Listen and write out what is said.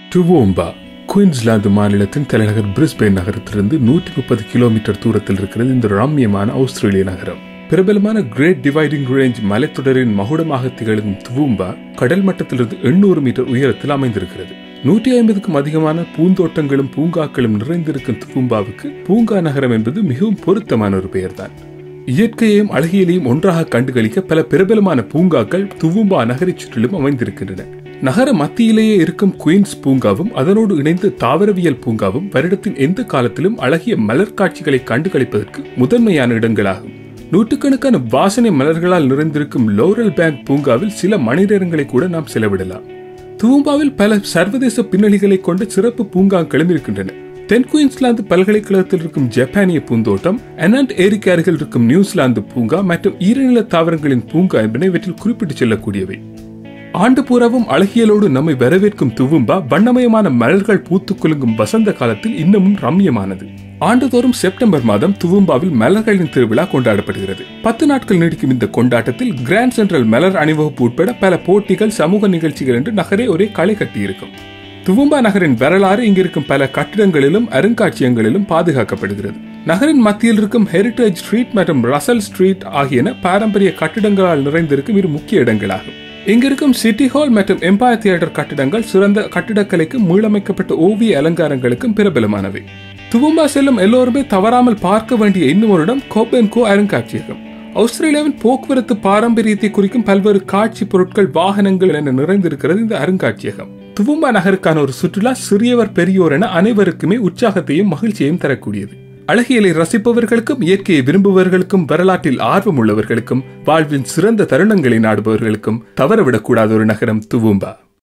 டுவோம்பா Queensland மாநிலத்தின் தலைநகர் Brisbane நகரத்திலிருந்து நூற்றி முப்பது கிலோமீட்டர் தூரத்தில் இருக்கிறது இந்த ரம்மியமான ஆஸ்திரேலிய நகரம் பிரபலமான கிரேட் டிவைடிங் ரேஞ்ச் மலைத்தொடரின் மகுடமாக திகழும் துவூம்பா கடல் மட்டத்திலிருந்து எண்ணூறு மீட்டர் உயரத்தில் அமைந்திருக்கிறது நூற்றி ஐம்பதுக்கும் அதிகமான பூந்தோட்டங்களும் பூங்காக்களும் நிறைந்திருக்கும் துவூம்பாவுக்கு பூங்கா நகரம் என்பது மிகவும் பொருத்தமான ஒரு பெயர்தான் இயற்கையையும் அழகியலையும் ஒன்றாக கண்டுகளிக்க பல பிரபலமான பூங்காக்கள் துவூம்பா நகரைச் சுற்றிலும் அமைந்திருக்கின்றன நகர மத்தியிலேயே இருக்கும் குயின்ஸ் பூங்காவும் அதனோடு இணைந்து தாவரவியல் பூங்காவும் வருடத்தின் எந்த காலத்திலும் அழகிய மலர் காட்சிகளை கண்டுகளிப்பதற்கு முதன்மையான இடங்களாகும் நூற்றுக்கணக்கான வாசனை மலர்களால் நிறைந்திருக்கும் லோரல் பேங்க் பூங்காவில் சில மணி நேரங்களை கூட நாம் செலவிடலாம் தூம்பாவில் பல சர்வதேச பின்னணிகளை கொண்ட சிறப்பு பூங்காக்களும் இருக்கின்றன தென் குயின்ஸ்லாந்து பல்கலைக்கழகத்தில் இருக்கும் ஜப்பானிய பூந்தோட்டம் அனண்ட் ஏரிக்கு அருகில் இருக்கும் நியூசிலாந்து பூங்கா மற்றும் ஈரநில தாவரங்களின் பூங்கா என்பன இவற்றில் குறிப்பிட்டு செல்லக்கூடியவை ஆண்டு பூராவும் அழகியலோடு நம்மை வரவேற்கும் துவும்பா வண்ணமயமான மலர்கள் பூத்து குலுங்கும் வசந்த காலத்தில் இன்னமும் ரம்யமானது ஆண்டுதோறும் செப்டம்பர் மாதம் துவும்பாவில் மலர்களின் திருவிழா கொண்டாடப்படுகிறது பத்து நாட்கள் நீடிக்கும் இந்த கொண்டாட்டத்தில் கிராண்ட் சென்ட்ரல் மலர் அணிவகுப்பு உட்பட பல போட்டிகள் சமூக நிகழ்ச்சிகள் என்று நகரே ஒரே களை கட்டியிருக்கும் துவும்பா நகரின் வரலாறு இங்கிருக்கும் பல கட்டிடங்களிலும் அருங்காட்சியகங்களிலும் பாதுகாக்கப்படுகிறது நகரின் மத்தியில் இருக்கும் ஹெரிட்டேஜ் ஸ்ட்ரீட் மற்றும் ரசல் ஸ்ட்ரீட் ஆகியன பாரம்பரிய கட்டிடங்களால் நிறைந்திருக்கும் இரு முக்கிய இடங்களாகும் இங்கிருக்கும் சிட்டி ஹால் மற்றும் எம்பயர் தியேட்டர் கட்டிடங்கள் சிறந்த கட்டிடக்கலைக்கும் மீளமைக்கப்பட்ட ஓவிய அலங்காரங்களுக்கும் பிரபலமானவை துவும்பா செல்லும் எல்லோருமே தவறாமல் பார்க்க வேண்டிய இன்னும் ஒரு இடம் கோபென்கோ அருங்காட்சியகம் ஆஸ்திரேலியாவின் போக்குவரத்து பாரம்பரியத்தை குறிக்கும் பல்வேறு காட்சி பொருட்கள் வாகனங்கள் என நிறைந்திருக்கிறது இந்த அருங்காட்சியகம் துவும்பா நகருக்கான ஒரு சுற்றுலா சிறியவர் பெரியோர் என அனைவருக்குமே உற்சாகத்தையும் மகிழ்ச்சியையும் தரக்கூடியது அழகியலை ரசிப்பவர்களுக்கும் இயற்கையை விரும்புபவர்களுக்கும் வரலாற்றில் ஆர்வம் உள்ளவர்களுக்கும் வாழ்வின் சிறந்த தருணங்களை நாடுபவர்களுக்கும் தவறவிடக்கூடாத ஒரு நகரம் துவும்பா